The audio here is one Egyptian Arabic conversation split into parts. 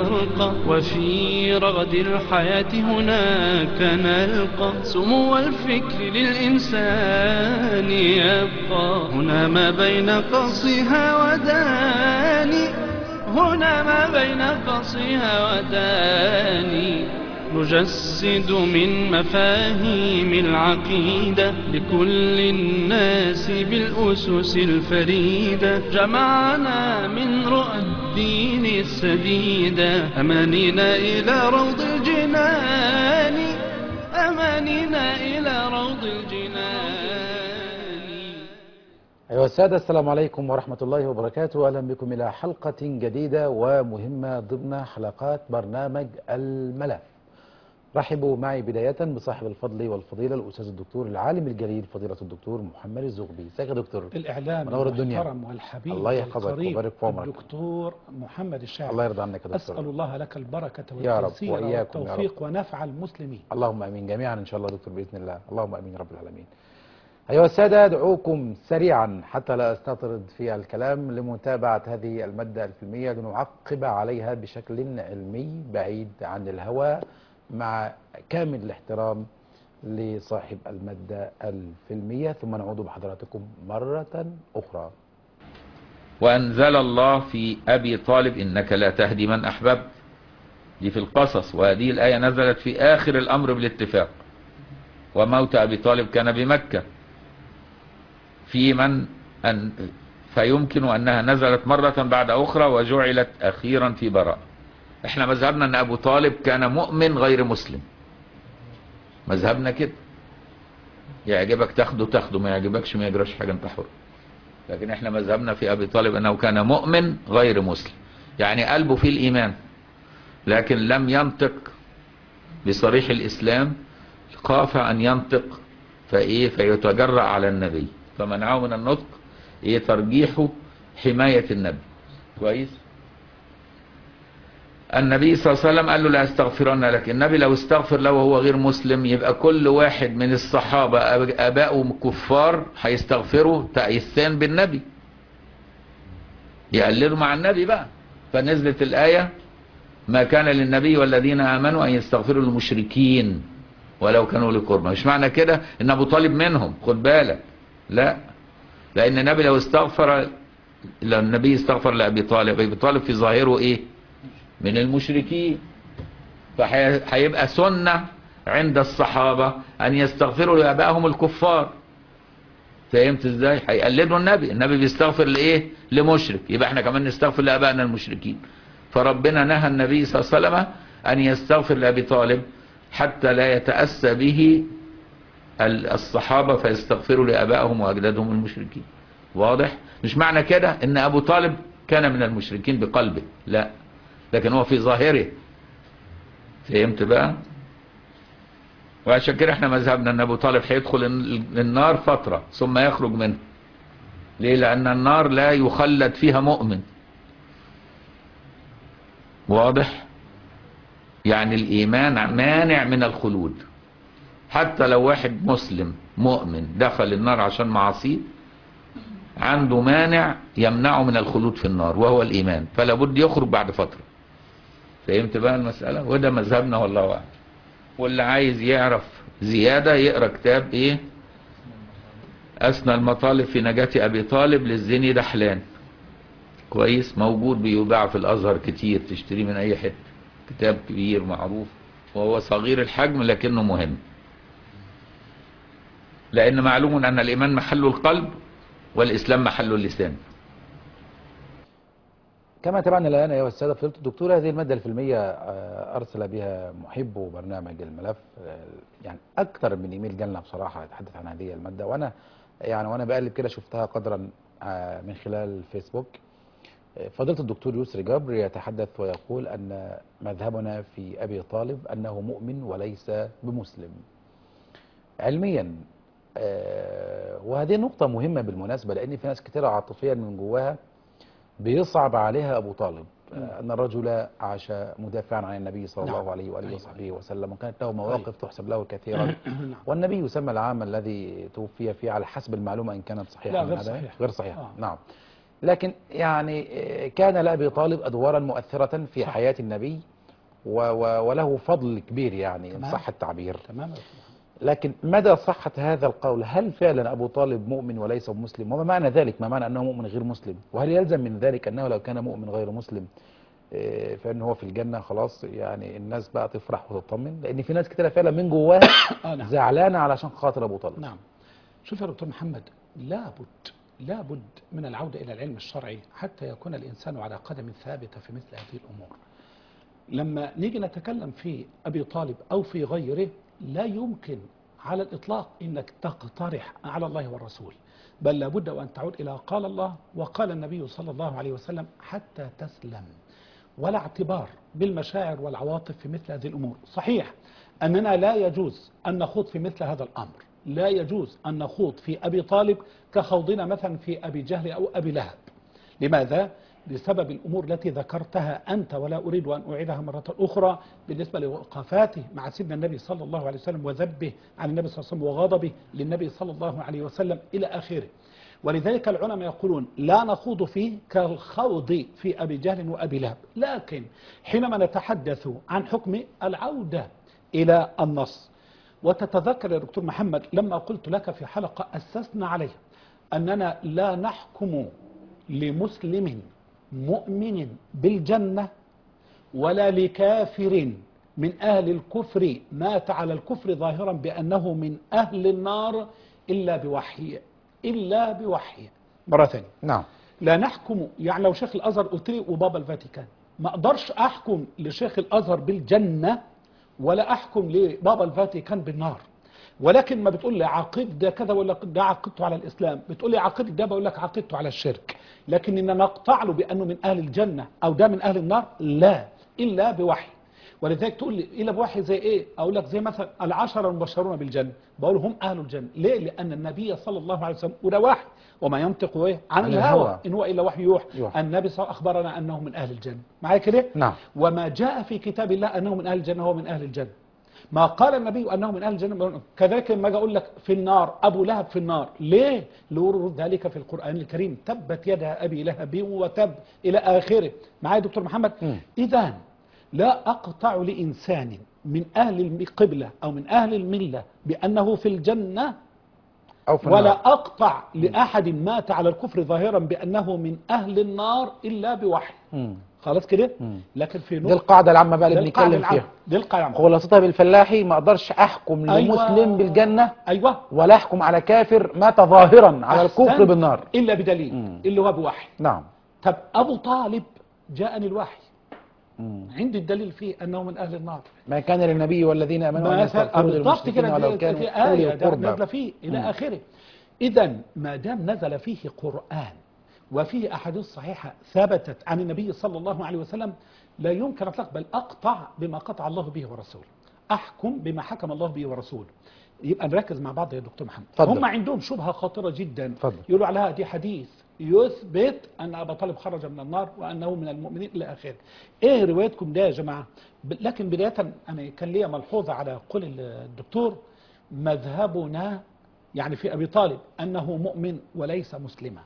نرقى وفي رغد الحياة هناك نلقى سمو الفكر للإنسان يبقى هنا ما بين قصها وداني هنا ما بين قصها وداني نجسد من مفاهيم العقيدة لكل الناس بالأسس الفريدة جمعنا من رؤى الدين السديدة أمانينا إلى روض الجنان أمانينا إلى روض الجنان أيها السادة السلام عليكم ورحمة الله وبركاته أهلا بكم إلى حلقة جديدة ومهمة ضمن حلقات برنامج الملف رحبوا معي بداية بصاحب الفضل والفضيلة الأستاذ الدكتور العالم الجليل فضيلة الدكتور محمد الزغبي ازيك يا دكتور الإعلام منور الدنيا. المحترم والحبيب الله يحفظك والقريب ويبارك في عمرك. الدكتور محمد الشاعر الله يرضى عنك يا دكتور أسأل الله لك البركة يا رب والتيسير وإياكم يا والتوفيق ونفع المسلمين اللهم امين جميعا ان شاء الله دكتور باذن الله اللهم امين رب العالمين ايها الساده ادعوكم سريعا حتى لا استطرد في الكلام لمتابعه هذه الماده الفيلميه لنعقب عليها بشكل علمي بعيد عن الهوى مع كامل الاحترام لصاحب الماده الفيلميه ثم نعود بحضراتكم مره اخرى وأنزل الله في أبي طالب إنك لا تهدي من أحببت دي في القصص وهذه الآية نزلت في آخر الأمر بالاتفاق وموت أبي طالب كان بمكة في من أن فيمكن أنها نزلت مرة بعد أخرى وجعلت أخيرا في براء احنا مذهبنا أن أبو طالب كان مؤمن غير مسلم مذهبنا كده يعجبك تاخده تاخده ما يعجبكش ما يجراش حاجة انت حر لكن احنا مذهبنا في ابي طالب انه كان مؤمن غير مسلم يعني قلبه فيه الايمان لكن لم ينطق بصريح الاسلام خاف ان ينطق فايه فيتجرأ على النبي فمنعه من النطق ايه ترجيحه حماية النبي كويس النبي صلى الله عليه وسلم قال له لا استغفرن لك النبي لو استغفر له وهو غير مسلم يبقى كل واحد من الصحابة أب- ابائهم كفار هيستغفروا تأيسان بالنبي يقللوا مع النبي بقى فنزلت الآية ما كان للنبي والذين آمنوا أن يستغفروا للمشركين ولو كانوا لقربى مش معنى كده ان ابو طالب منهم خد بالك لا لان النبي لو استغفر لو النبي استغفر لابي طالب ابي طالب في ظاهره ايه من المشركين فهيبقى سنة عند الصحابة أن يستغفروا لآبائهم الكفار فهمت ازاي هيقلدوا النبي النبي بيستغفر لإيه لمشرك يبقى احنا كمان نستغفر لآبائنا المشركين فربنا نهى النبي صلى الله عليه وسلم أن يستغفر لأبي طالب حتى لا يتأسى به ال- الصحابة فيستغفروا لآبائهم وأجدادهم المشركين واضح مش معنى كده ان أبو طالب كان من المشركين بقلبه لا لكن هو في ظاهره فهمت بقى وعشان كده احنا مذهبنا ان ابو طالب هيدخل ال- النار فترة ثم يخرج منها ليه لان النار لا يخلد فيها مؤمن واضح يعني الايمان مانع من الخلود حتى لو واحد مسلم مؤمن دخل النار عشان معاصيه عنده مانع يمنعه من الخلود في النار وهو الايمان فلا بد يخرج بعد فترة فهمت بقى المسألة وده مذهبنا والله أعلم واللي عايز يعرف زيادة يقرأ كتاب ايه أسنى المطالب في نجاة أبي طالب للزني دحلان كويس موجود بيباع في الأزهر كتير تشتريه من أي حتة كتاب كبير معروف وهو صغير الحجم لكنه مهم لأن معلوم أن الإيمان محل القلب والإسلام محل اللسان كما تابعنا الآن أيها السادة فضيلة الدكتور هذه المادة الفيلمية آه، أرسل بها محب برنامج الملف آه، يعني أكثر من إيميل جالنا بصراحة يتحدث عن هذه المادة وأنا يعني وأنا بقلب كده شفتها قدرا آه، من خلال فيسبوك آه، فضيلة الدكتور يسري جبر يتحدث ويقول أن مذهبنا في أبي طالب أنه مؤمن وليس بمسلم علميا آه، وهذه نقطة مهمة بالمناسبة لأن في ناس كتير عاطفيا من جواها بيصعب عليها أبو طالب آه، أن الرجل عاش مدافعا عن النبي صلى نعم. الله عليه وآله أيوة. وصحبه وسلم وكانت له مواقف أيوة. تحسب له كثيرا نعم. والنبي يسمى العام الذي توفي فيه على حسب المعلومة إن كانت صحيحة لا، من غير هذا؟ صحيح. غير صحيحة آه. نعم لكن يعني آه، كان لأبي طالب أدوارا مؤثرة في صح. حياة النبي و و وله فضل كبير يعني إن تمام. صح التعبير تمام يا دكتور محمد. لكن مدى صحة هذا القول هل فعلا أبو طالب مؤمن وليس مسلم وما معنى ذلك ما معنى أنه مؤمن غير مسلم وهل يلزم من ذلك أنه لو كان مؤمن غير مسلم آه، فإنه هو في الجنة خلاص يعني الناس بقى تفرح وتطمن لأن في ناس كتيرة فعلا من جواها آه نعم زعلانة علشان خاطر أبو طالب نعم شوف يا دكتور محمد لابد لابد من العودة إلى العلم الشرعي حتى يكون الإنسان على قدم ثابتة في مثل هذه الأمور لما نيجي نتكلم في أبي طالب أو في غيره لا يمكن على الإطلاق إنك تقترح على الله والرسول بل لابد وأن تعود إلى قال الله وقال النبي صلى الله عليه وسلم حتى تسلم ولا اعتبار بالمشاعر والعواطف في مثل هذه الأمور صحيح أننا لا يجوز أن نخوض في مثل هذا الأمر لا يجوز أن نخوض في أبي طالب كخوضنا مثلا في أبي جهل أو أبي لهب لماذا؟ بسبب الأمور التي ذكرتها أنت ولا أريد أن أعيدها مرة أخرى بالنسبة لوقفاته مع سيدنا النبي صلى الله عليه وسلم وذبه عن النبي صلى الله عليه وسلم وغضبه للنبي صلى الله عليه وسلم إلى آخره ولذلك العلماء يقولون لا نخوض فيه كالخوض في أبي جهل وأبي لهب لكن حينما نتحدث عن حكم العودة إلى النص وتتذكر يا دكتور محمد لما قلت لك في حلقة أسسنا عليها أننا لا نحكم لمسلم مؤمن بالجنة ولا لكافر من أهل الكفر مات على الكفر ظاهرا بأنه من أهل النار إلا بوحي إلا بوحي مرة ثانية نعم لا نحكم يعني لو شيخ الازهر قلت لي وبابا الفاتيكان ما اقدرش احكم لشيخ الازهر بالجنه ولا احكم لبابا الفاتيكان بالنار ولكن ما بتقول لي عقيد ده كذا ولا ده عقيدته على الاسلام بتقول لي عقيد ده بقول لك عقيدته على الشرك لكن ان نقطع له بانه من اهل الجنه او ده من اهل النار لا الا بوحي ولذلك تقول لي الا بوحي زي ايه اقول لك زي مثلا العشره المبشرون بالجنه بقول هم اهل الجنه ليه لان النبي صلى الله عليه وسلم وده وحي وما ينطق ايه عن عن الهوى الهوى. ان هو الا وحي يوحى يوحى. النبي صلى الله عليه وسلم اخبرنا انه من اهل الجنه معايا كده نعم وما جاء في كتاب الله انه من اهل الجنه هو من اهل الجنه ما قال النبي انه من اهل الجنه كذلك لما اجي اقول لك في النار ابو لهب في النار ليه لورود ذلك في القران الكريم تبت يدا ابي لهب وتب الى اخره معايا يا دكتور محمد مم. اذا لا اقطع لانسان من اهل القبله او من اهل المله بانه في الجنه أو في ولا النار. أقطع لأحد مات على الكفر ظاهرا بأنه من أهل النار إلا بوحي مم. خلاص كده مم. لكن في دي نقطة القاعدة العامة بقى اللي دي القاعدة بنتكلم العامة. فيها دي القاعدة العامة. خلاصتها بالفلاحي ما اقدرش احكم أيوة. لمسلم بالجنة أيوة ولا احكم على كافر مات ظاهرا على الكفر أحسنت. بالنار إلا بدليل مم. اللي هو بوحي نعم طب أبو طالب جاءني الوحي مم. عندي الدليل فيه أنه من أهل النار ما كان للنبي والذين امنوا ان مثلا يستغفروا بالضبط للمشركين كده ولو دي- كانوا دي اولي آية ده نازلة القربى فيه مم. إلى آخره إذا ما دام نزل فيه قرآن وفيه أحاديث صحيحة ثبتت عن النبي صلى الله عليه وسلم لا يمكن أطلق بل أقطع بما قطع الله به ورسوله أحكم بما حكم الله به ورسوله يبقى نركز مع بعض يا دكتور محمد اتفضل. هم عندهم شبهة خاطرة جدا اتفضل. يقولوا عليها دي حديث يثبت أن أبا طالب خرج من النار وأنه من المؤمنين إلى آخره إيه روايتكم ده يا جماعة ب- لكن بداية أنا كان لي ملحوظة على قول الدكتور مذهبنا يعني في أبي طالب أنه مؤمن وليس مسلما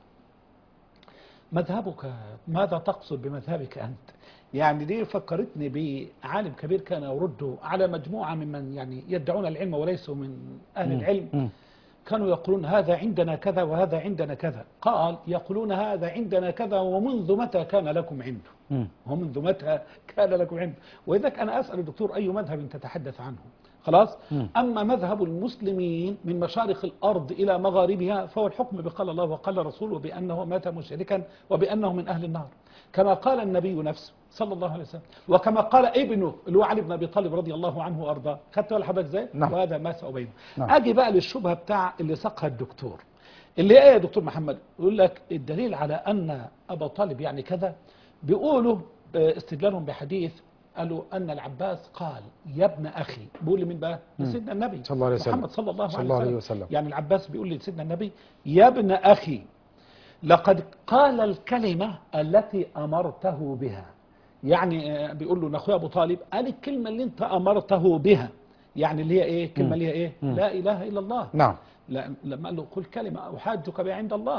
مذهبك ماذا تقصد بمذهبك أنت يعني دي فكرتني بعالم كبير كان يرد على مجموعة ممن يعني يدعون العلم وليسوا من أهل مم. العلم مم. كانوا يقولون هذا عندنا كذا وهذا عندنا كذا قال يقولون هذا عندنا كذا ومنذ متى كان لكم عنده مم. ومنذ متى كان لكم عنده وإذاك أنا أسأل الدكتور أي مذهب تتحدث عنه خلاص مم. أما مذهب المسلمين من مشارق الأرض إلى مغاربها فهو الحكم بقال الله وقال رسوله بأنه مات مشركا وبأنه من أهل النار كما قال النبي نفسه صلى الله عليه وسلم وكما قال ابنه اللي هو علي بن ابي طالب رضي الله عنه وارضاه خدت ولا حضرتك ازاي نعم. وهذا ما سأبينه نعم. اجي بقى للشبهه بتاع اللي ساقها الدكتور اللي ايه يا دكتور محمد يقول لك الدليل على ان ابا طالب يعني كذا بيقولوا آه، استدلالهم بحديث قالوا ان العباس قال يا ابن اخي بيقول لمين بقى لسيدنا النبي صلى الله عليه وسلم. محمد صلى الله, صلى عليه, الله وسلم. عليه وسلم. يعني العباس بيقول لسيدنا النبي يا ابن اخي لقد قال الكلمه التي امرته بها يعني آه، بيقول له اخويا ابو طالب قال الكلمه اللي انت امرته بها يعني اللي هي ايه كلمه اللي هي ايه مم. لا اله الا الله نعم لا لما قال له قل كلمة أحاجك بها عند الله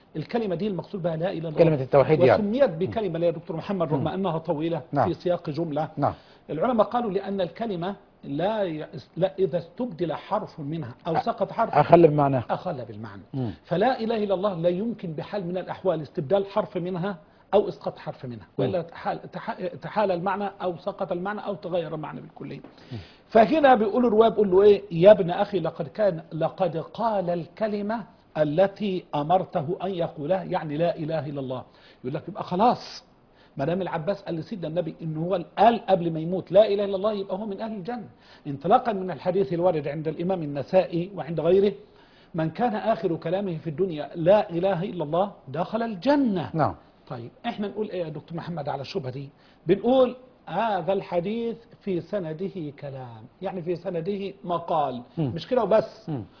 الكلمة دي المقصود بها لا إله إلا الله كلمة التوحيد يعني. وسميت بكلمة يا دكتور محمد رغم أنها طويلة نعم. في سياق جملة نعم العلماء قالوا لأن الكلمة لا, ي... لا إذا استبدل حرف منها أو سقط حرف أخل بمعناه أخل بالمعنى مم. فلا إله إلا الله لا يمكن بحال من الأحوال استبدال حرف منها أو إسقاط حرف منها وإلا تحال, تح- تحال المعنى أو سقط المعنى أو تغير المعنى بالكلية فهنا بيقول الرواية بيقول له إيه يا ابن أخي لقد كان لقد قال الكلمة التي أمرته أن يقولها يعني لا إله إلا الله يقول لك يبقى خلاص ما دام العباس قال لسيدنا النبي ان هو قال قبل ما يموت لا اله الا الله يبقى هو من اهل الجنه انطلاقا من الحديث الوارد عند الامام النسائي وعند غيره من كان اخر كلامه في الدنيا لا اله الا الله دخل الجنه نعم طيب احنا نقول ايه يا دكتور محمد على الشبهه دي بنقول هذا الحديث في سنده كلام يعني في سنده مقال مم. مش كده وبس مم.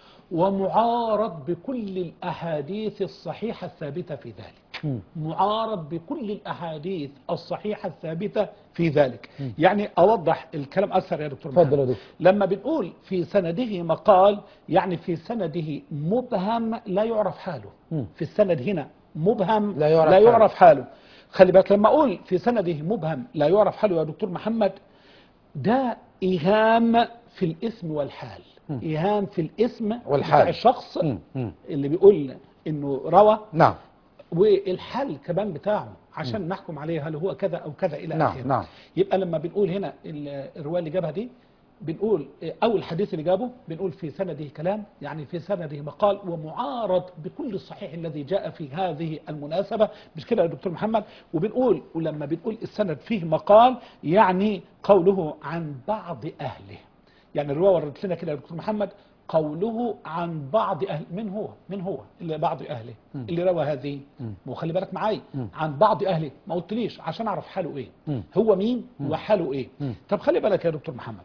ومعارض بكل الاحاديث الصحيحه الثابته في ذلك مم. معارض بكل الأحاديث الصحيحة الثابتة في ذلك يعني أوضح الكلام أكثر يا دكتور اتفضل محمد. يا دكتور. لما بنقول في سنده مقال يعني في سنده مبهم لا يعرف حاله مم. في السند هنا مبهم لا يعرف لا حاله. يعرف حاله خلي بالك لما أقول في سنده مبهم لا يعرف حاله يا دكتور محمد ده إيهام في الاسم والحال إيهام في الاسم والحال. بتاع الشخص مم. مم. اللي بيقول إنه روى نعم والحل كمان بتاعه عشان نحكم عليه هل هو كذا او كذا الى نعم، اخره نعم. يبقى لما بنقول هنا ال- الروايه اللي جابها دي بنقول او الحديث اللي جابه بنقول في سنده كلام يعني في سنده مقال ومعارض بكل الصحيح الذي جاء في هذه المناسبه مش كده يا دكتور محمد وبنقول ولما بنقول السند فيه مقال يعني قوله عن بعض اهله يعني الروايه وردت لنا كده يا دكتور محمد قوله عن بعض اهل من هو من هو اللي بعض اهله اللي روى هذه وخلي بالك معايا عن بعض اهله ما قلتليش عشان اعرف حاله ايه مم. هو مين وحاله ايه مم. طب خلي بالك يا دكتور محمد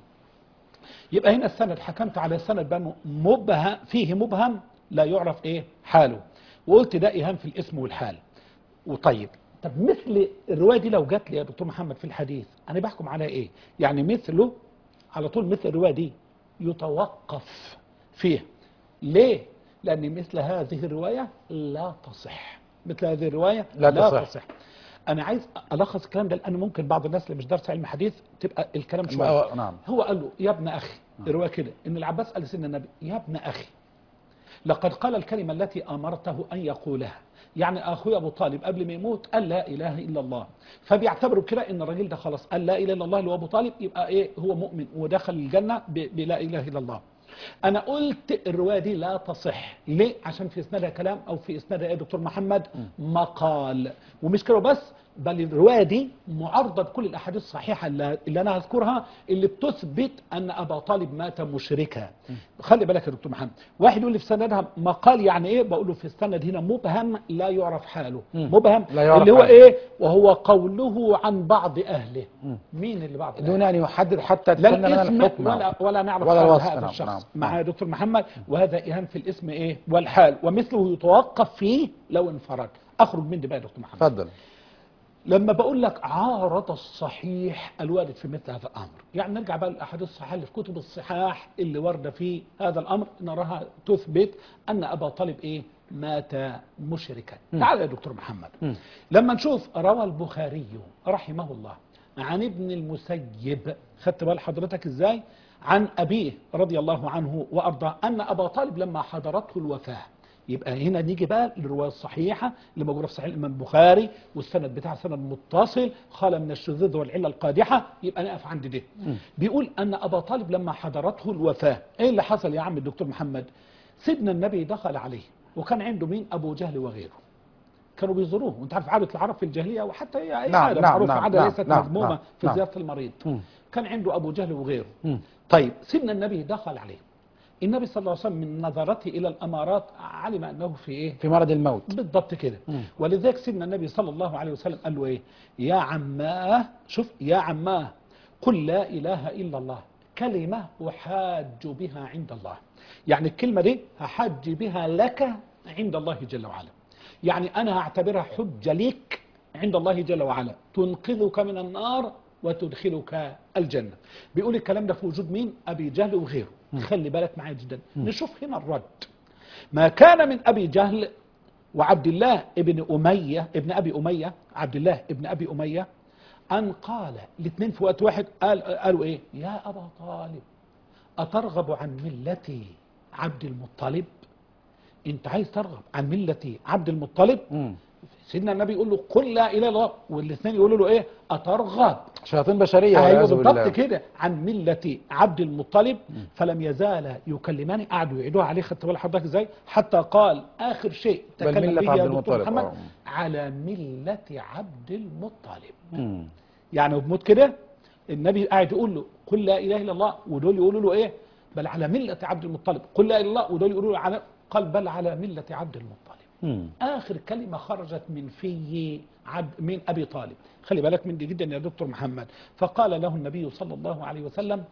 يبقى هنا السند حكمت على السند بانه مبهم فيه مبهم لا يعرف ايه حاله وقلت ده ايهام في الاسم والحال وطيب طب مثل الروايه دي لو جات لي يا دكتور محمد في الحديث انا بحكم عليها ايه يعني مثله على طول مثل الروايه دي يتوقف فيه ليه لان مثل هذه الروايه لا تصح مثل هذه الروايه لا لا تصح. تصح انا عايز الخص الكلام ده لان ممكن بعض الناس اللي مش دارسه علم حديث تبقى الكلام شويه آه، نعم. هو قال له يا ابن اخي الروايه كده ان العباس قال لسيدنا النبي يا ابن اخي لقد قال الكلمة التي أمرته أن يقولها يعني أخوي أبو طالب قبل ما يموت قال لا إله إلا الله فبيعتبروا كده إن الراجل ده خلاص قال لا إله إلا الله اللي هو أبو طالب يبقى إيه هو مؤمن ودخل الجنة ب- بلا إله إلا الله أنا قلت الرواية دي لا تصح ليه؟ عشان في إسنادها كلام أو في إسنادها إيه يا دكتور محمد مقال ومش كده بس بل الرواية دي معارضة بكل الأحاديث الصحيحة اللي اللي أنا هذكرها اللي بتثبت أن أبا طالب مات مشركا خلي بالك يا دكتور محمد واحد يقول لي في سندها مقال يعني إيه بقول له في السند هنا مبهم لا يعرف حاله مم. مبهم لا يعرف اللي هو حاله. إيه وهو قوله عن بعض أهله مين اللي بعض أهله دون ان يحدد حتى لا تفنن لنا الاسم الحكم ولا ولا نعرف ولا حال الوصف، هذا نعم، الشخص نعم، مع نعم. يا دكتور محمد وهذا ايهام في الاسم ايه والحال ومثله يتوقف فيه لو انفرد اخرج من دي بقى يا دكتور محمد اتفضل لما بقول لك عارض الصحيح الوارد في مثل هذا الامر يعني نرجع بقى للاحاديث الصحيحه اللي في كتب الصحاح اللي وارده في هذا الامر نراها تثبت ان ابا طالب ايه مات مشركا تعال يا دكتور محمد مم. لما نشوف روى البخاري رحمه الله عن ابن المسيب خدت بال حضرتك ازاي عن ابيه رضي الله عنه وارضاه ان ابا طالب لما حضرته الوفاه يبقى هنا نيجي بقى للروايه الصحيحه اللي موجوده في صحيح الامام البخاري والسند بتاع سند متصل خالى من الشذوذ والعله القادحه يبقى نقف عند ده بيقول ان ابا طالب لما حضرته الوفاه ايه اللي حصل يا عم الدكتور محمد سيدنا النبي دخل عليه وكان عنده مين ابو جهل وغيره كانوا بيزوروه وانت عارف عاده العرب في الجاهليه وحتى هي اي نعم، عاده نعم، معروفه نعم، عاده نعم، ليست نعم، مذمومه نعم، في نعم. زياره المريض مم. كان عنده ابو جهل وغيره مم. طيب سيدنا النبي دخل عليه النبي صلى الله عليه وسلم من نظرته الى الامارات علم انه في ايه في مرض الموت بالضبط كده مم. ولذلك سيدنا النبي صلى الله عليه وسلم قال له ايه يا عماه شوف يا عماه قل لا اله الا الله كلمه احاج بها عند الله يعني الكلمه دي هحج بها لك عند الله جل وعلا يعني انا هعتبرها حجه ليك عند الله جل وعلا تنقذك من النار وتدخلك الجنه بيقول الكلام ده في وجود مين ابي جهل وغيره خلي بالك معايا جدا نشوف هنا الرد ما كان من ابي جهل وعبد الله ابن أمية ابن أبي أمية عبد الله ابن أبي أمية أن قال الاثنين في وقت واحد قال قالوا إيه يا أبا طالب أترغب عن ملة عبد المطلب أنت عايز ترغب عن ملة عبد المطلب مم. سيدنا النبي يقول له قل لا إله إلا الله والاثنين يقولوا له إيه أترغب شياطين بشريه ايوه والعياذ بالضبط بالله كده عن مله عبد المطلب فلم يزال يكلمان قعدوا يعيدوها عليه خدت بال حضرتك ازاي حتى قال اخر شيء بل تكلم ملة به عبد يا دكتور المطلب، محمد آه. على مله عبد المطلب مم. يعني بموت كده النبي قاعد يقول له قل لا اله الا الله ودول يقولوا له ايه بل على مله عبد المطلب قل لا اله الا الله ودول يقولوا له على قال بل على مله عبد المطلب مم. اخر كلمه خرجت من في عبد من ابي طالب خلي بالك من دي جدا يا دكتور محمد فقال له النبي صلى الله عليه وسلم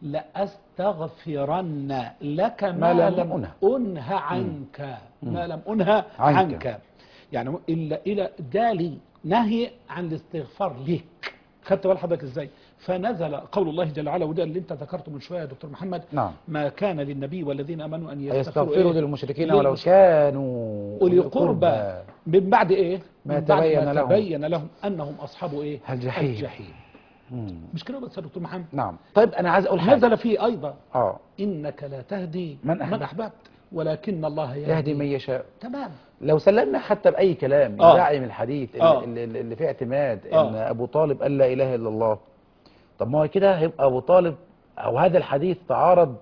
لاستغفرن لك ما, ما لم لم أنه. انه عنك ما لم انه عنك. عنك, يعني الا الى دالي نهي عن الاستغفار ليك خدت بال حضرتك ازاي فنزل قول الله جل وعلا وده اللي انت ذكرته من شويه يا دكتور محمد نعم ما كان للنبي والذين امنوا ان يستغفروا يستغفروا إيه؟ للمشركين ولو للمش- كانوا أولي قربى من بعد إيه؟ ما من بعد تبين ما لهم. تبين لهم أنهم أصحاب إيه؟ الجحيم. الجحيم مم. مش كده بس يا دكتور محمد نعم طيب انا عايز اقول حاجه نزل فيه أيضا اه إنك لا تهدي من أحببت. أحببت ولكن الله يهدي, يهدي من يشاء تمام لو سلمنا حتى باي كلام آه. يدعم الحديث آه. اللي, اللي, اللي فيه اعتماد آه. ان ابو طالب قال لا اله الا الله طب ما هو كده هيبقى ابو طالب او هذا الحديث تعارض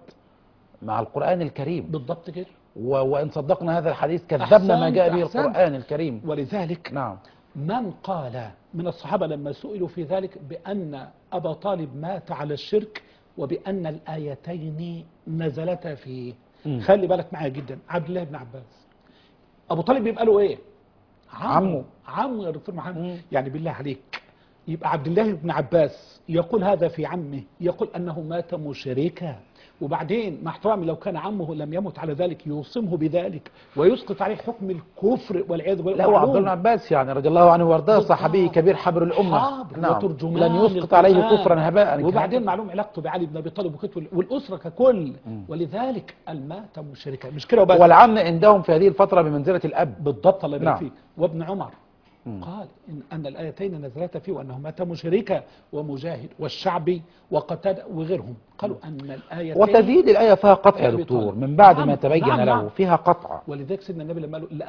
مع القران الكريم بالضبط كده و... وان صدقنا هذا الحديث كذبنا ما أحسنت، جاء به أحسنت. القران الكريم ولذلك نعم من قال من الصحابة لما سئلوا في ذلك بأن أبا طالب مات على الشرك وبأن الآيتين نزلتا فيه مم. خلي بالك معايا جدا عبد الله بن عباس أبو طالب بيبقى له إيه عمه. عمه يا دكتور محمد مم. يعني بالله عليك يبقى عبد الله بن عباس يقول هذا في عمه يقول أنه مات مشركا وبعدين مع احترامي لو كان عمه لم يمت على ذلك يوصمه بذلك ويسقط عليه حكم الكفر والعياذ بالله لا هو عبد الله معلوم. بن عباس يعني رضي الله عنه وارضاه بالضبط. صحابي كبير حبر الامه حاضر وترجمان لن يسقط عليه للقرآن. كفرا هباء وبعدين معلوم علاقته بعلي بن ابي طالب وكتب والاسره ككل ولذلك المات مشركا مش كده وبس والعم عندهم في هذه الفتره بمنزله الاب بالضبط الله يبارك نعم. فيك وابن عمر مم. قال إن, أن الآيتين نزلتا فيه وأنه مات مشركا ومجاهد والشعبي وقتادة وغيرهم قالوا أن الآيتين وتزيد الايه فيها قطع يا أبي دكتور طالب. من بعد ما نعم، تبين نعم، له نعم. فيها قطع ولذلك سيدنا النبي لما قال له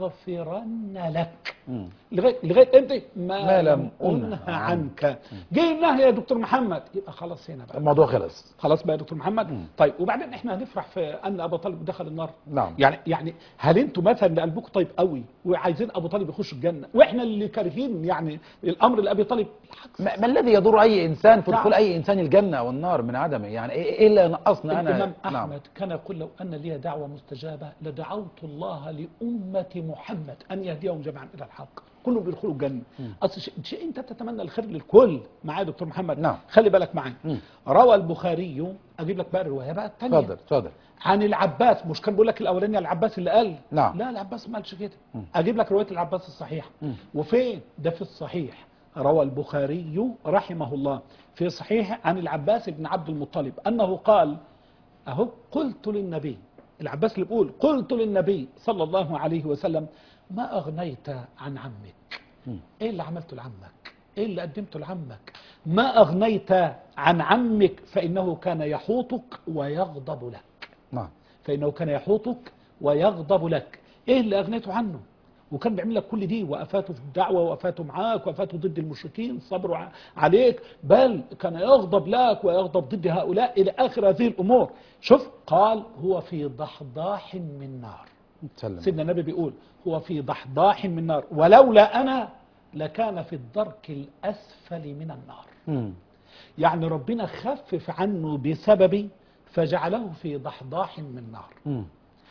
لأستغفرن لك مم. لغايه لغايه امتى؟ ما, ما لم لم أنه انه عنك. عنك جه النهي يا دكتور محمد يبقى خلاص هنا بقى الموضوع خلص خلاص بقى يا دكتور محمد طيب وبعدين احنا هنفرح في ان ابو طالب دخل النار نعم. يعني يعني هل انتوا مثلا اللي قلبكم طيب قوي وعايزين ابو طالب يخش الجنه واحنا اللي كارهين يعني الامر لابي طالب بالعكس ما, ما الذي يضر اي انسان في نعم. دخول اي انسان الجنه او النار من عدمه يعني ايه إيه اللي نقصنا انا الامام نعم. احمد كان يقول لو ان لي دعوه مستجابه لدعوت الله لامه محمد ان يهديهم جميعا الى الحق كلهم بيدخلوا الجنه اصل شيء, شيء انت تتمنى الخير للكل معايا يا دكتور محمد نعم. خلي بالك معايا مم. روى البخاري اجيب لك بقى الروايه بقى الثانيه اتفضل اتفضل عن العباس مش كان بيقول لك الاولاني العباس اللي قال نعم. لا العباس ما قالش كده اجيب لك روايه العباس الصحيحه مم. وفين ده في الصحيح روى البخاري رحمه الله في صحيح عن العباس بن عبد المطلب انه قال اهو قلت للنبي العباس اللي بيقول قلت للنبي صلى الله عليه وسلم ما اغنيت عن عمك مم. ايه اللي عملته لعمك ايه اللي قدمته لعمك ما اغنيت عن عمك فانه كان يحوطك ويغضب لك نعم فإنه كان يحوطك ويغضب لك إيه اللي أغنيته عنه وكان بيعمل لك كل دي وقفاته في الدعوة وقفاته معاك وقفاته ضد المشركين صبروا ع- عليك بل كان يغضب لك ويغضب ضد هؤلاء إلى آخر هذه الأمور شوف قال هو في ضحضاح من نار سلم سيدنا النبي بيقول هو في ضحضاح من نار ولولا أنا لكان في الدرك الأسفل من النار مم. يعني ربنا خفف عنه بسببي فجعله في ضحضاح من نار مم.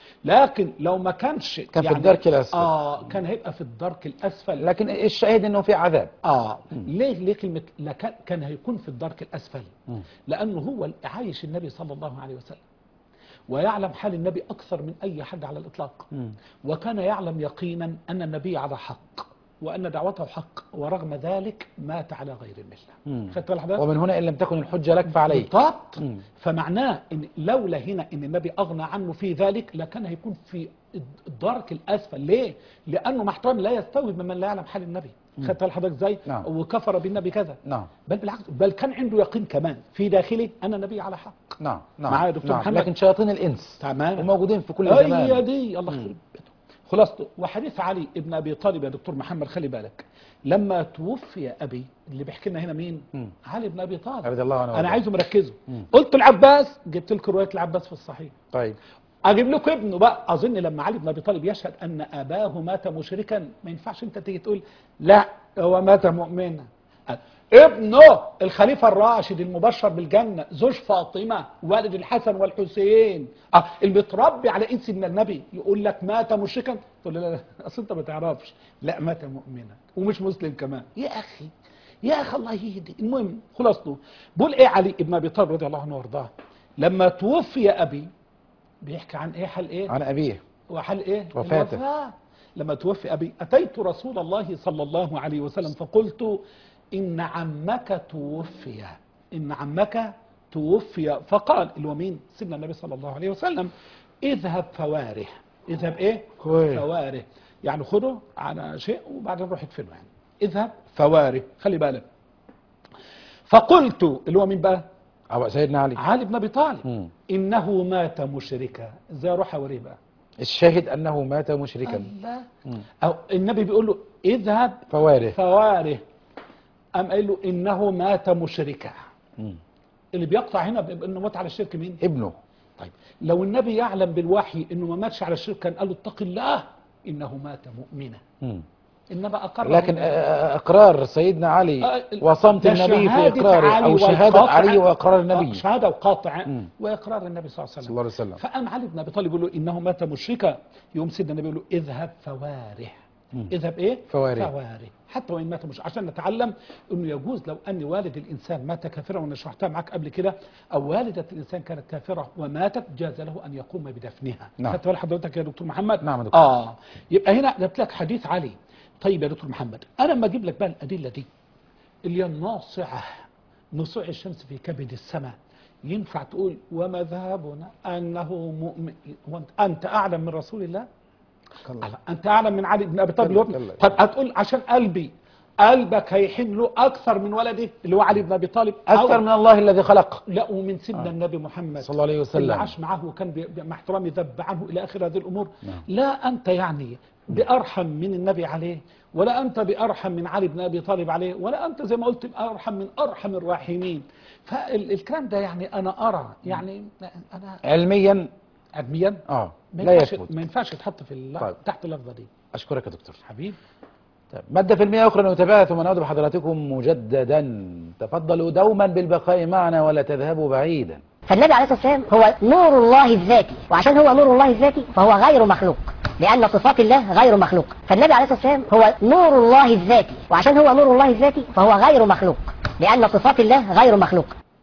لكن لو ما كانش كان في الدرك الأسفل. اه كان هيبقى في الدرك الاسفل لكن الشاهد انه في عذاب اه ليه ليه كلمه لكان كان هيكون في الدرك الاسفل مم. لانه هو اللي عايش النبي صلى الله عليه وسلم ويعلم حال النبي اكثر من اي حد على الاطلاق مم. وكان يعلم يقينا ان النبي على حق وان دعوته حق ورغم ذلك مات على غير المله مم. خدت بالك حضرتك؟ ومن هنا ان لم تكن الحجه لك فعليك بالضبط مم. فمعناه ان لولا هنا ان النبي اغنى عنه في ذلك لكان هيكون في الدرك الاسفل ليه؟ لانه مع احترامي لا يستوي ممن لا يعلم حال النبي خدت بالك حضرتك ازاي؟ نعم. وكفر بالنبي كذا نعم بل بالعكس بل كان عنده يقين كمان في داخله ان النبي على حق نعم نعم معايا يا دكتور نعم. محمد؟ لكن شياطين الانس تمام وموجودين في كل هي زمان دي الله يخرب بيته خلاصته وحديث علي ابن ابي طالب يا دكتور محمد خلي بالك لما توفي ابي اللي بيحكي لنا هنا مين؟ مم. علي بن ابي طالب رضي الله عنه انا وارضاه. عايزهم يركزوا مم. قلت العباس جبت لكم روايه العباس في الصحيح طيب اجيب لكم ابنه بقى اظن لما علي بن ابي طالب يشهد ان اباه مات مشركا ما ينفعش انت تيجي تقول لا هو مات مؤمنا ابنه الخليفه الراشد المبشر بالجنه زوج فاطمه والد الحسن والحسين اه المتربي على انس من النبي يقول لك مات مشركا تقول له لا لا اصل انت ما تعرفش لا مات مؤمنا ومش مسلم كمان يا اخي يا اخي الله يهدي المهم خلاصته بقول ايه علي ابن ابي طالب رضي الله عنه وارضاه لما توفي ابي بيحكي عن ايه حال ايه عن ابيه وحال ايه وفاته. الوفاة. لما توفي ابي اتيت رسول الله صلى الله عليه وسلم فقلت ان عمك توفي ان عمك توفي فقال اللي هو مين سيدنا النبي صلى الله عليه وسلم اذهب فواره اذهب ايه كويس. فواره يعني خده على شيء وبعدين روح ادفنه يعني اذهب فواره خلي بالك فقلت اللي هو مين بقى أبو سيدنا علي علي بن ابي طالب مم. انه مات مشركا ازاي اروح اوريه بقى الشاهد انه مات مشركا الله مم. أو النبي بيقول له اذهب فواره فواره أم قال له إنه مات مشركا مم. اللي بيقطع هنا بيبقى إنه مات على الشرك مين؟ ابنه طيب لو النبي يعلم بالوحي إنه ما ماتش على الشرك كان قال له اتق الله إنه مات مؤمنا مم. إنما أقر لكن آه، آه، اقرار سيدنا علي آه، وصمت ده النبي في شهادة اقراره علي او شهاده والقاطع- علي واقرار النبي آه، شهادة وقاطع مم. وإقرار النبي صلى الله عليه صلى الله وسلم عليه وسلم فقام علي بن أبي طالب يقول له إنه مات مشركا يوم سيدنا النبي يقول له اذهب فواره مم. اذهب ايه فواره. فواره حتى وان مات مش عشان نتعلم انه يجوز لو ان والد الانسان مات كافرا وانا شرحتها معاك قبل كده او والده الانسان كانت كافره وماتت جاز له ان يقوم بدفنها نعم. خدت بال حضرتك يا دكتور محمد نعم يا دكتور. اه يبقى هنا جبت لك حديث علي طيب يا دكتور محمد انا لما اجيب لك بقى الادله دي اللي هي الناصعه نصوع الشمس في كبد السماء ينفع تقول ومذهبنا انه مؤمن هو أنت- انت اعلم من رسول الله كلا. انت اعلم من علي بن ابي طالب كلا، اللي هو- كلا. طب هتقول عشان قلبي قلبك هيحن له اكثر من ولده اللي هو علي بن ابي طالب اكثر أو من الله الذي خلق لا ومن سيدنا آه. النبي محمد صلى الله عليه اللي وسلم عاش معه وكان بي- بي- مع احترامي ذب عنه الى اخر هذه الامور نعم. لا انت يعني بارحم من النبي عليه ولا انت بارحم من علي بن ابي طالب عليه ولا انت زي ما قلت بارحم من ارحم الراحمين فالكلام ده يعني انا ارى يعني انا علميا علميا اه ما لا ينفعش يثبت ما ينفعش يتحط في اللف... طيب. تحت اللفظه دي اشكرك يا دكتور حبيبي طيب. مادة في المئة أخرى نتابعها ثم نعود بحضراتكم مجددا تفضلوا دوما بالبقاء معنا ولا تذهبوا بعيدا فالنبي عليه الصلاة والسلام هو نور الله الذاتي وعشان هو نور الله الذاتي فهو غير مخلوق لأن صفات الله غير مخلوق فالنبي عليه الصلاة والسلام هو نور الله الذاتي وعشان هو نور الله الذاتي فهو غير مخلوق لأن صفات الله غير مخلوق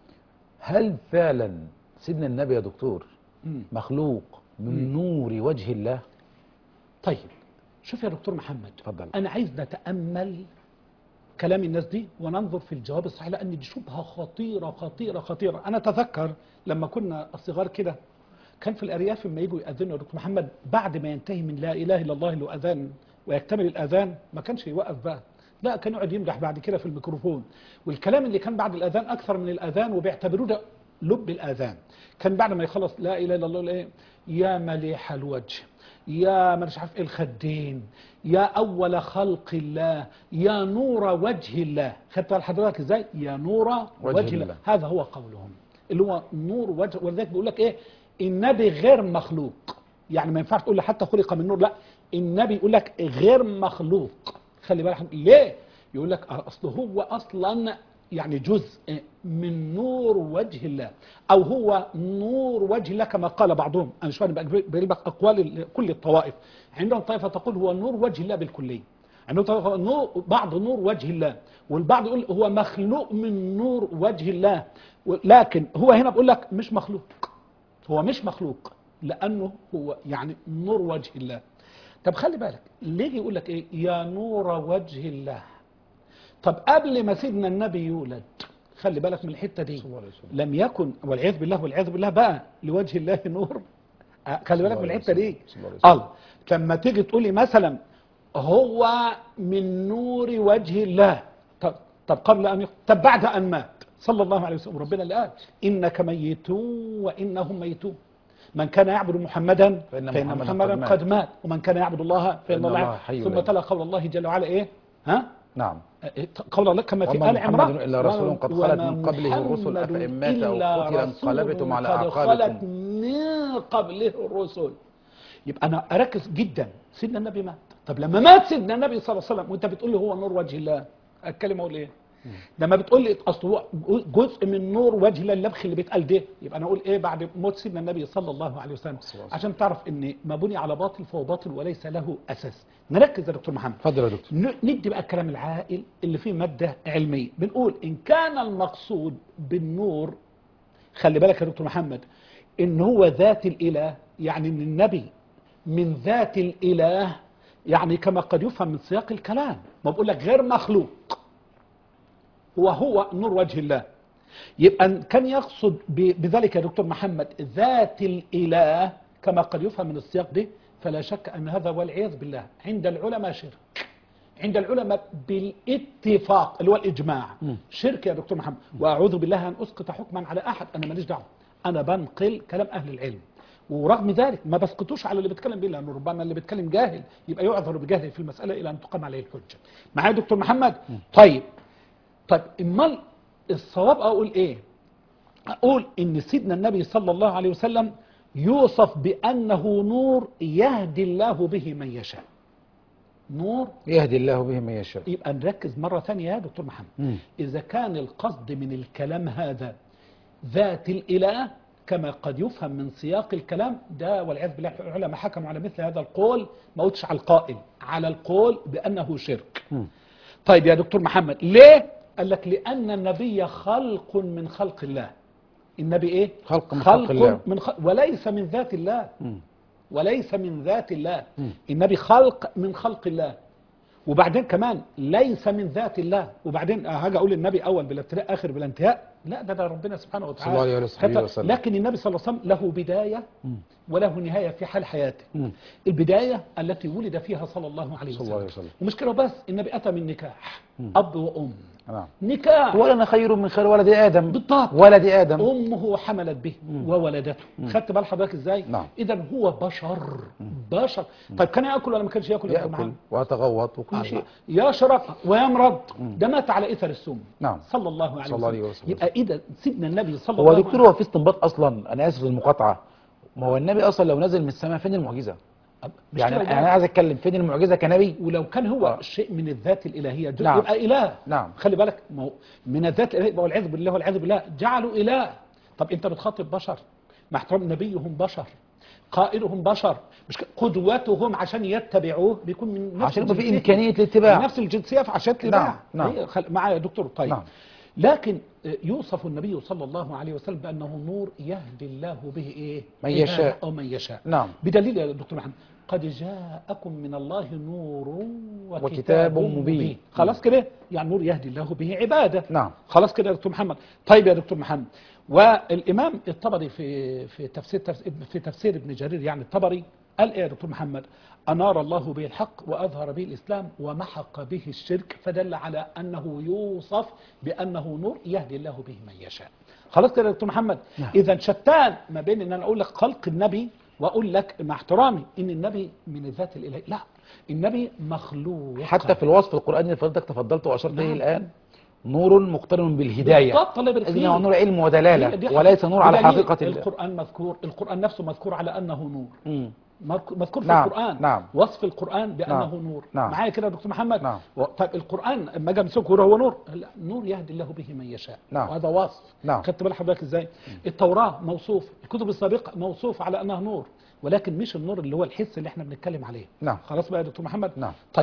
هل فعلا سيدنا النبي يا دكتور مم. مخلوق من نور وجه الله طيب شوف يا دكتور محمد اتفضل. انا عايز نتامل كلام الناس دي وننظر في الجواب الصحيح لان دي شبهه خطيره خطيره خطيره انا اتذكر لما كنا صغار كده كان في الارياف لما يجوا ياذنوا يا دكتور محمد بعد ما ينتهي من لا اله الا الله اللي هو اذان ويكتمل الاذان ما كانش يوقف بقى لا كان يقعد يمدح بعد كده في الميكروفون والكلام اللي كان بعد الاذان اكثر من الاذان وبيعتبروه ده لب الاذان كان بعد ما يخلص لا اله الا الله يقول ايه يا مليح الوجه يا مش عارف ايه الخدين يا اول خلق الله يا نور وجه الله خدت بال حضرتك ازاي يا نور وجه وجه, وجه الله. الله. هذا هو قولهم اللي هو نور وجه ولذلك بيقول لك ايه النبي غير مخلوق يعني ما ينفعش تقول لي حتى خلق من نور لا النبي يقول لك غير مخلوق خلي بالك ليه يقول لك اصل هو اصلا يعني جزء من نور وجه الله او هو نور وجه الله كما قال بعضهم انا شويه بقى بجيب لك اقوال كل الطوائف عندهم طائفه تقول هو نور وجه الله بالكليه عندهم طائفه نور بعض نور وجه الله والبعض يقول هو مخلوق من نور وجه الله لكن هو هنا بيقول لك مش مخلوق هو مش مخلوق لانه هو يعني نور وجه الله طب خلي بالك ليه يجي يقول لك ايه يا نور وجه الله طب قبل ما سيدنا النبي يولد خلي بالك من الحته دي لم يكن والعياذ بالله والعياذ بالله بقى لوجه الله نور آه، خلي بالك من الحته دي الله لما تيجي تقولي مثلا هو من نور وجه الله طب, طب قبل ان يق... طب بعد ان مات صلى الله عليه وسلم ربنا اللي قال انك ميت وانهم ميتون من كان يعبد محمدا فإن فإن, محمداً محمدا قد مات. قد مات ومن كان يعبد الله فإن فإن الله الله حي ثم لا تلا قول الله جل وعلا إيه ها نعم قول الله كما في وما آل عمران محمد إلا رسول قد خلت من وما قبله الرسل محمد أفإن مات أو إلا قتل رسول انقلبتم على قد خلت أعقابكم من قبله الرسل يبقى أنا أركز جدا سيدنا النبي مات طب لما مات سيدنا النبي صلى الله عليه وسلم وأنت بتقول لي هو نور وجه الله الكلمة أقول إيه؟ لما بتقول لي اصل هو جزء من نور وجه الله اللبخ اللي بيتقال ده يبقى انا اقول ايه بعد موت سيدنا النبي صلى الله عليه وسلم عشان تعرف ان ما بني على باطل فهو باطل وليس له اساس نركز يا دكتور محمد اتفضل يا دكتور ن- ندي بقى الكلام العاقل اللي فيه مادة علمية بنقول إن كان المقصود بالنور خلي بالك يا دكتور محمد إن هو ذات الإله يعني إن النبي من ذات الإله يعني كما قد يفهم من سياق الكلام ما بقول لك غير مخلوق وهو نور وجه الله يبقى كان يقصد ب- بذلك يا دكتور محمد ذات الإله كما قد يفهم من السياق ده فلا شك أن هذا والعياذ بالله عند العلماء شرك عند العلماء بالاتفاق اللي هو الإجماع شرك يا دكتور محمد وأعوذ بالله أن أسقط حكما على أحد أنا ماليش دعوة أنا بنقل كلام أهل العلم ورغم ذلك ما بسقطوش على اللي بيتكلم به لأنه ربما اللي بيتكلم جاهل يبقى يعذر بجهله في المسألة إلى أن تقام عليه الحجة معايا يا دكتور محمد طيب طيب امال الصواب اقول ايه اقول ان سيدنا النبي صلى الله عليه وسلم يوصف بانه نور يهدي الله به من يشاء نور يهدي الله به من يشاء يبقى نركز مرة ثانية يا دكتور محمد مم. إذا كان القصد من الكلام هذا ذات الإله كما قد يفهم من سياق الكلام ده والعياذ بالله العلماء حكموا على مثل هذا القول ما قلتش على القائل على القول بأنه شرك مم. طيب يا دكتور محمد ليه قال لك لأن النبي خلق من خلق الله النبي ايه خلق من خلق الله. من خلق وليس من ذات الله مم. وليس من ذات الله مم. النبي خلق من خلق الله وبعدين كمان ليس من ذات الله وبعدين هاجي اقول النبي اول بلا ابتداء اخر بلا انتهاء لا ده ده ربنا سبحانه وتعالى صلى الله عليه وصحبه كتب- وسلم. لكن النبي صلى الله عليه وسلم له بدايه مم. وله نهايه في حال حياته مم. البدايه التي ولد فيها صلى الله عليه صلى وسلم, الله عليه وسلم. ومش كده بس النبي اتى من نكاح مم. اب وام نعم نكاح ولنا خير من خير ولد ادم بالضبط. ولد ادم امه حملت به وولدته خدت بال حضرتك ازاي نعم. اذا هو بشر بشر طيب كان ياكل ولا ما كانش ياكل يا دكتور ياكل محمد؟ ويتغوط وكل الله. شيء يشرب ويمرض ده مات على اثر السم نعم. صلى الله عليه صلى الله عليه وسلم وسلم. يبقى اذا سيدنا النبي صلى هو الله دكتور عليه هو في استنباط اصلا انا اسف للمقاطعه ما هو النبي اصلا لو نزل من السماء فين المعجزه مش يعني كده يعني انا بقى. عايز اتكلم فين المعجزه كنبي ولو كان هو آه. شيء من الذات الالهيه جزء نعم. يبقى اله نعم. خلي بالك ما هو من الذات الالهيه والعياذ بالله والعياذ بالله جعلوا اله طب انت بتخاطب بشر مع احترام نبيهم بشر قائدهم بشر مش ك- قدوتهم عشان يتبعوه بيكون من نفس عشان يبقى في الجنسية. امكانيه الاتباع من نفس الجنسيه فعشان الاتباع نعم، نعم. هي خل... معايا يا دكتور طيب نعم. لكن آه، يوصف النبي صلى الله عليه وسلم بانه نور يهدي الله به ايه من يشاء. او من يشاء نعم. بدليل يا دكتور محمد قد جاءكم من الله نور وكتاب, وكتاب مبين, مبين. خلاص كده يعني نور يهدي الله به عباده نعم. خلاص كده يا دكتور محمد طيب يا دكتور محمد والامام الطبري في في تفسير في تفسير ابن جرير يعني الطبري قال ايه يا دكتور محمد انار الله به الحق واظهر به الاسلام ومحق به الشرك فدل على انه يوصف بانه نور يهدي الله به من يشاء خلاص كده يا دكتور محمد نعم. اذا شتان ما بين ان انا اقول لك خلق النبي واقول لك مع احترامي ان النبي من الذات الالهيه لا النبي مخلوق حتى في الوصف القراني اللي فضلتك تفضلت واشرت اليه نعم. الان نور مقترن بالهدايه بالضبط الله يبارك اذن فيك. هو نور علم دي- ودلاله دي وليس نور على بدليل حقيقه الله القرآن مذكور القرآن نفسه مذكور على أنه نور مم. مذك- مذكور في نعم، القرآن نعم. وصف القرآن بأنه نعم، نور نعم. معايا كده يا دكتور محمد نعم. و- طيب القرآن لما جاء مسكه هو نور لا نور يهدي الله به من يشاء نعم. وهذا وصف نعم. خدت بال حضرتك ازاي التوراة موصوف الكتب السابقة موصوف على أنها نور ولكن مش النور اللي هو الحس اللي احنا بنتكلم عليه نعم. خلاص بقى يا دكتور محمد نعم. طيب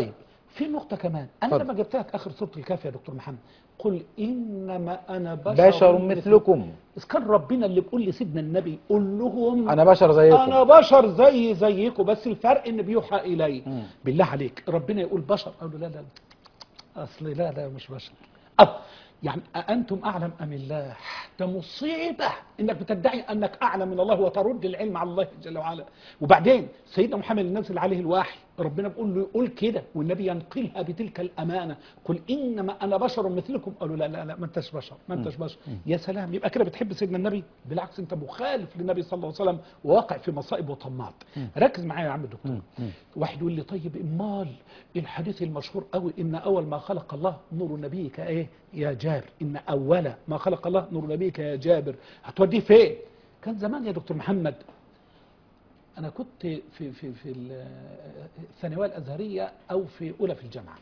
في نقطة كمان أنا اتفضل. لما جبت لك آخر سورة الكهف يا دكتور محمد قل إنما أنا بشر, بشر مثلكم إذا كان ربنا اللي بيقول لسيدنا النبي قول لهم انا بشر زيكم أنا بشر زي زيكم بس الفرق إن بيوحى إلي مم. بالله عليك ربنا يقول بشر أقول له لا لا أصل لا لا مش بشر أه يعني أأنتم أعلم أم الله ده مصيبة إنك بتدعي أنك أعلم من الله وترد العلم على الله جل وعلا وبعدين سيدنا محمد اللي نزل عليه الوحي ربنا بيقول له يقول كده والنبي ينقلها بتلك الأمانة قل إنما أنا بشر مثلكم قالوا لا لا لا ما أنتش بشر ما أنتش بشر يا سلام يبقى كده بتحب سيدنا النبي بالعكس أنت مخالف للنبي صلى الله عليه وسلم وواقع في مصائب وطماط ركز معايا يا عم الدكتور واحد يقول لي طيب امال الحديث المشهور قوي ان اول ما خلق الله نور نبيك ايه يا جابر ان اول ما خلق الله نور نبيك يا جابر هتوديه فين كان زمان يا دكتور محمد انا كنت في في في ال- الثانويه الازهريه او في اولى في الجامعه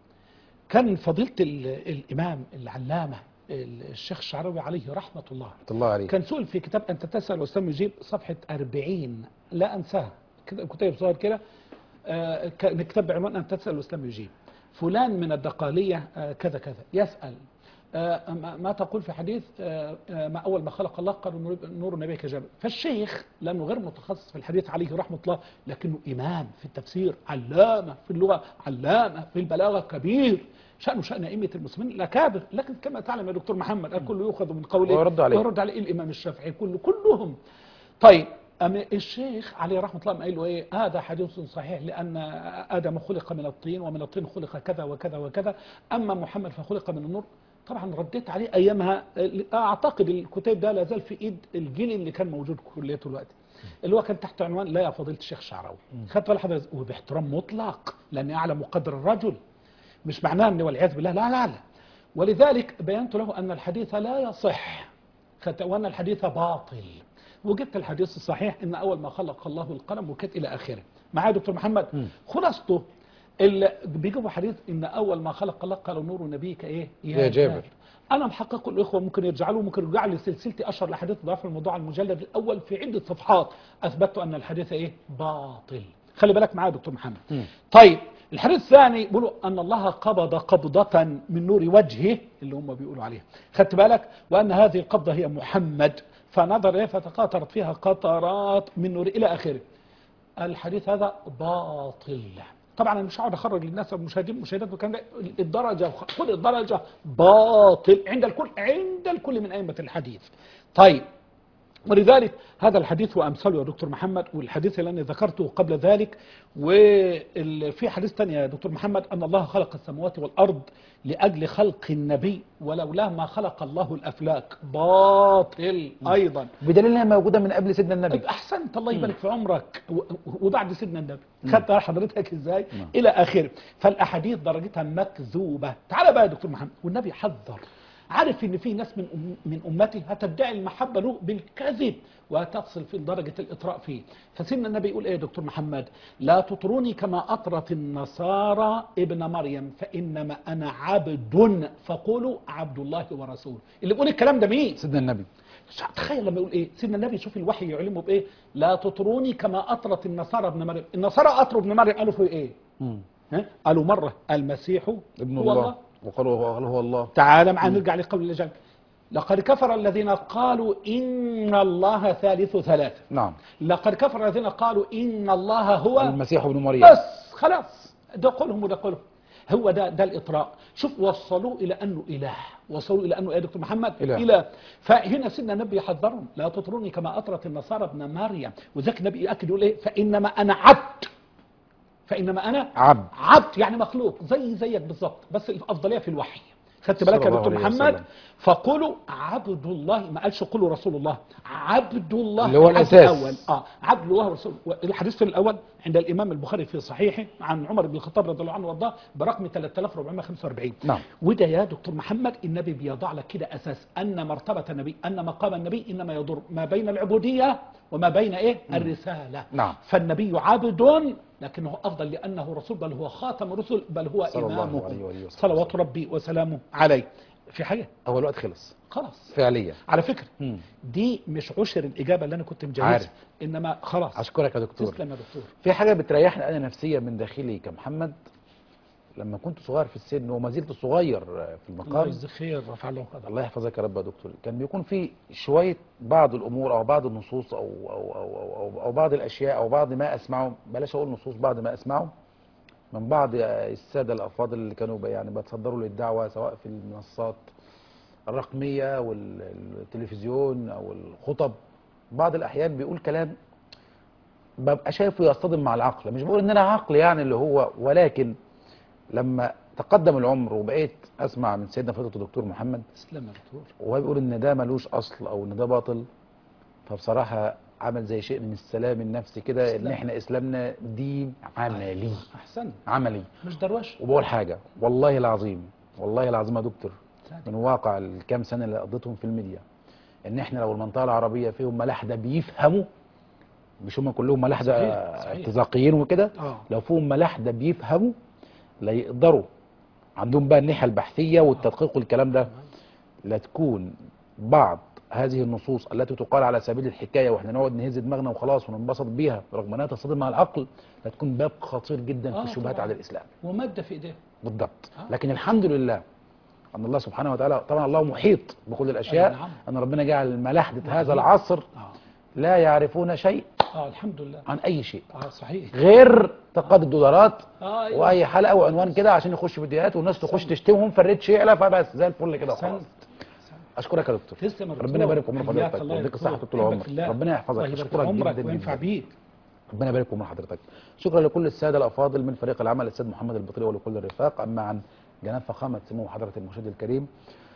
كان فضيله ال- الامام العلامه الشيخ الشعراوي عليه رحمه الله رحمة الله عليه كان سئل في كتاب أنت تسأل وأستاذ يجيب صفحة 40 لا أنساها كده- كتيب صغير كده آه، كان كتاب بعنوان أنت تسأل وأستاذ يجيب فلان من الدقالية آه، كذا كذا يسأل آه، ما ما تقول في حديث آه، آه، ما أول ما خلق الله قالوا نور- نور نبيك جابر فالشيخ لأنه غير متخصص في الحديث عليه رحمة الله لكنه إمام في التفسير علامة في اللغة علامة في البلاغة كبير شأنه شأن أئمة المسلمين الأكابر لكن كما تعلم يا دكتور محمد الكل يؤخذ من قوله ويرد عليه. ويرد عليه الإمام الشافعي كله كلهم طيب أما الشيخ عليه رحمة الله قال له إيه هذا حديث صحيح لأن آدم خلق من الطين ومن الطين خلق كذا وكذا وكذا أما محمد فخلق من النور طبعا رديت عليه أيامها أعتقد الكتاب ده لا زال في إيد الجيل اللي كان موجود كليته الوقت اللي هو كان تحت عنوان لا يا فضيلة الشيخ شعراوي خدت بالك حضرتك وباحترام مطلق لأني أعلم قدر الرجل مش معناه أن والعياذ بالله لا لا لا ولذلك بينت له أن الحديث لا يصح خدت- وأن الحديث باطل وجبت الحديث الصحيح ان اول ما خلق الله القلم وكانت الى اخره معايا يا دكتور محمد خلاصته اللي بيجيبوا حديث ان اول ما خلق الله قال نور نبيك ايه يا جابر. انا محقق الاخوه ممكن يرجعوا له ممكن يرجع لي سلسلتي اشهر الاحاديث ضعف الموضوع على المجلد الاول في عده صفحات اثبتت ان الحديث ايه باطل خلي بالك معايا يا دكتور محمد طيب الحديث الثاني بيقولوا ان الله قبض قبضه من نور وجهه اللي هم بيقولوا عليها خدت بالك وان هذه القبضه هي محمد فنظر اليه فتقاطرت فيها قطرات من نور الى اخره الحديث هذا باطل طبعا انا مش هقعد اخرج للناس المشاهدين المشاهدات والكلام ده الدرجه خد الدرجه باطل عند الكل عند الكل من ائمه الحديث طيب ولذلك هذا الحديث وامثاله يا دكتور محمد والحديث اللي انا ذكرته قبل ذلك وفي حديث ثاني يا دكتور محمد ان الله خلق السماوات والارض لاجل خلق النبي ولولاه ما خلق الله الافلاك باطل ايضا بدليل انها موجوده من قبل سيدنا النبي طيب احسنت الله يبارك في عمرك و- وبعد سيدنا النبي خدت على حضرتك ازاي الى اخره فالاحاديث درجتها مكذوبه تعال بقى يا دكتور محمد والنبي حذر عارف ان في ناس من أم من امتي هتدعي المحبه له بالكذب وهتصل في درجه الاطراء فيه فسيدنا النبي يقول ايه يا دكتور محمد لا تطروني كما اطرت النصارى ابن مريم فانما انا عبد فقولوا عبد الله ورسوله اللي بيقول الكلام ده مين سيدنا النبي تخيل لما يقول ايه سيدنا النبي شوف الوحي يعلمه بايه لا تطروني كما اطرت النصارى ابن مريم النصارى اطروا ابن مريم قالوا في ايه مم. ها؟ قالوا مره المسيح ابن هو الله وقالوا هو هو الله تعالى معنا نرجع لقول الله جل لقد كفر الذين قالوا ان الله ثالث ثلاثه نعم لقد كفر الذين قالوا ان الله هو المسيح ابن مريم بس خلاص ده قولهم وده قولهم هو ده ده الاطراء شوف وصلوه الى انه اله وصلوا الى انه ايه يا دكتور محمد إله. اله فهنا سيدنا النبي يحذرهم لا تطروني كما اطرت النصارى ابن مريم وذاك النبي ياكد يقول ايه فانما انا عبد فانما انا عبد عبد يعني مخلوق زي زيك بالظبط بس الافضليه في الوحي خدت بالك صلى يا الله دكتور عليه محمد وسلم. فقولوا عبد الله ما قالش قولوا رسول الله عبد الله اللي هو العبد الأساس. الاول اه عبد الله ورسول الحديث الاول عند الامام البخاري في صحيحه عن عمر بن الخطاب رضي الله عنه وارضاه برقم 3445 نعم. وده يا دكتور محمد النبي بيضع لك كده اساس ان مرتبه النبي ان مقام النبي انما يضر ما بين العبوديه وما بين ايه الرساله نعم. فالنبي عبد لكنه افضل لانه رسول بل هو خاتم الرسل بل هو صلى الله امامه عليه وآله وسلم. صلوات ربي وسلامه عليه في حاجه هو الوقت خلص خلاص فعليا على فكره مم. دي مش عشر الاجابه اللي انا كنت مجهزها عارف. انما خلاص اشكرك يا دكتور تسلم يا دكتور في حاجه بتريحني انا نفسيا من داخلي كمحمد لما كنت صغير في السن وما زلت صغير في الله المقام يجزي خير رفع له قدره الله يحفظك يا رب يا دكتور كان بيكون في شويه بعض الامور او بعض النصوص او او او او, أو, أو بعض الاشياء او بعض ما اسمعه بلاش اقول نصوص بعض ما اسمعه من بعض الساده الافاضل اللي كانوا بي- يعني بيتصدروا للدعوه سواء في المنصات الرقميه والتلفزيون او الخطب بعض الاحيان بيقول كلام ببقى شايفه يصطدم مع العقل مش بقول ان انا عقل يعني اللي هو ولكن لما تقدم العمر وبقيت اسمع من سيدنا فضيله الدكتور محمد تسلم يا دكتور وهو بيقول ان ده ملوش اصل او ان ده باطل فبصراحه عمل زي شيء من السلام النفسي كده ان إسلام. احنا اسلامنا دين عملي احسن عملي مش دروشه وبقول حاجه والله العظيم والله العظيم يا دكتور صادق. من واقع الكام سنه اللي قضيتهم في الميديا ان احنا لو المنطقه العربيه فيهم ملاحده بيفهموا مش هم كلهم ملاحده صحيح، صحيح. اتزاقيين وكده اه لو فيهم ملاحده بيفهموا لا يقدروا عندهم بقى الناحيه البحثيه والتدقيق والكلام ده لا تكون بعض هذه النصوص التي تقال على سبيل الحكايه واحنا نقعد نهز دماغنا وخلاص وننبسط بيها رغم انها تصطدم مع العقل لا تكون باب خطير جدا في آه الشبهات طبعاً. على الاسلام وماده في ايديه بالضبط آه. لكن الحمد لله ان الله سبحانه وتعالى طبعا الله محيط بكل الاشياء أي نعم. ان ربنا جعل ملاحده هذا محيط. العصر اه لا يعرفون شيء اه الحمد لله عن اي شيء اه صحيح غير تقاضي الدولارات اه أيوة. واي حلقه وعنوان كده عشان يخش فيديوهات والناس تخش أحسنت. تشتمهم فريت يعلى فبس زي الفل كده احسنت وخلاص اشكرك يا دكتور تسلم يا دكتور ربنا يبارك في عمر حياك حضرتك الله يا ويديك دكتور. الصحه طول يحبك عمرك في الله. ربنا يحفظك الله يبارك في اشكرك عمرك جدا وينفع جدا بيك ربنا يبارك في عمر حضرتك شكرا لكل الساده الافاضل من فريق العمل السيد محمد البطري ولكل الرفاق اما عن جناب فخامه سمو حضره المرشد الكريم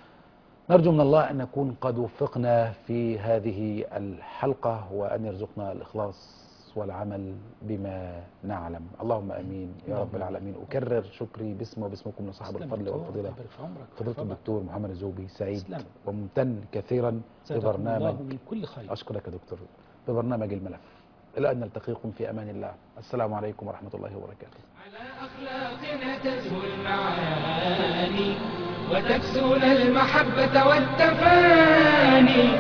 نرجو من الله ان نكون قد وفقنا في هذه الحلقه وان يرزقنا الاخلاص والعمل بما نعلم اللهم امين يا رب العالمين اكرر شكري باسمي وباسمكم لصاحب تسلم يا الفضل دكتور. والفضيله الله يبارك في عمرك فضيله ويحفظك. الدكتور محمد الزوبي سعيد تسلم. وممتن كثيرا زادكم الله ببرنامج من كل خير أشكرك يا دكتور ببرنامج الملف إلى أن نلتقيكم في أمان الله السلام عليكم ورحمة الله وبركاته على أخلاقنا تزهو المعاني وتكسون المحبة والتفاني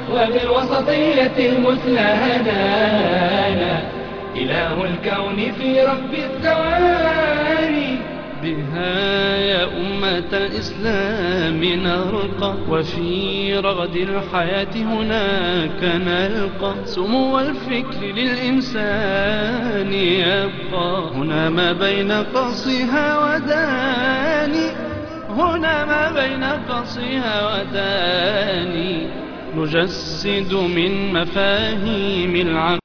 وبالوسطية المثلى هدانا إله الكون في رب الثواني بها يا أمة الإسلام نرقى وفي رغد الحياة هناك نلقى سمو الفكر للإنسان يبقى هنا ما بين قصها وداني هنا ما بين قصها وداني نجسد من مفاهيم العقل